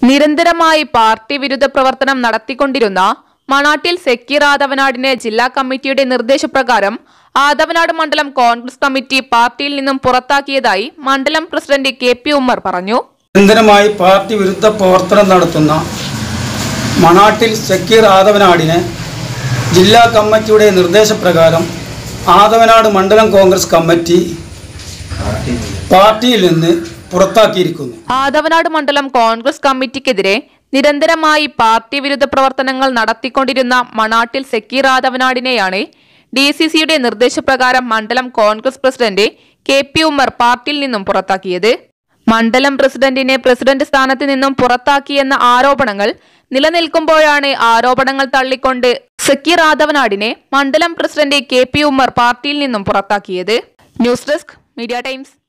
നിരന്തരമായി പാർട്ടി വിരുദ്ധ പ്രവർത്തനം നടത്തിക്കൊണ്ടിരുന്ന മണാട്ടിൽ സെക്കീർ ആദവനാടിനെ ജില്ലാ കമ്മിറ്റിയുടെ നിർദ്ദേശപ്രകാരം ആദവനാട് മണ്ഡലം കോൺഗ്രസ് കമ്മിറ്റി പാർട്ടിയിൽ നിന്നും പുറത്താക്കിയതായി മണ്ഡലം പ്രസിഡന്റ് കെ പി ഉമ്മർ പറഞ്ഞു നിരന്തരമായി പാർട്ടി വിരുദ്ധ പ്രവർത്തനം നടത്തുന്ന മണാട്ടിൽ സക്കീർ ആദവനാടിനെ ജില്ലാ കമ്മിറ്റിയുടെ നിർദ്ദേശപ്രകാരം ആദവനാട് മണ്ഡലം കോൺഗ്രസ് കമ്മിറ്റി പാർട്ടിയിൽ നിന്ന് പുറത്താക്കിയിരിക്കുന്നു ആദവനാട് മണ്ഡലം കോൺഗ്രസ് കമ്മിറ്റിക്കെതിരെ നിരന്തരമായി പാർട്ടി വിരുദ്ധ പ്രവർത്തനങ്ങൾ നടത്തിക്കൊണ്ടിരുന്ന മണാട്ടിൽ സെക്കീർ ആദവനാടിനെയാണ് ഡി സി സിയുടെ നിർദ്ദേശപ്രകാരം മണ്ഡലം Congress president K P Ummer പാർട്ടിയിൽ നിന്നും പുറത്താക്കിയത് മണ്ഡലം പ്രസിഡന്റിനെ പ്രസിഡന്റ് സ്ഥാനത്ത് നിന്നും പുറത്താക്കിയെന്ന ആരോപണങ്ങൾ നിലനിൽക്കുമ്പോഴാണ് ആരോപണങ്ങൾ തള്ളിക്കൊണ്ട് സക്കീർ ആദവനാടിനെ മണ്ഡലം പ്രസിഡന്റ് കെ പി ഉമ്മർ പാർട്ടിയിൽ നിന്നും പുറത്താക്കിയത് ന്യൂസ് ഡെസ്ക് മീഡിയ ടൈംസ്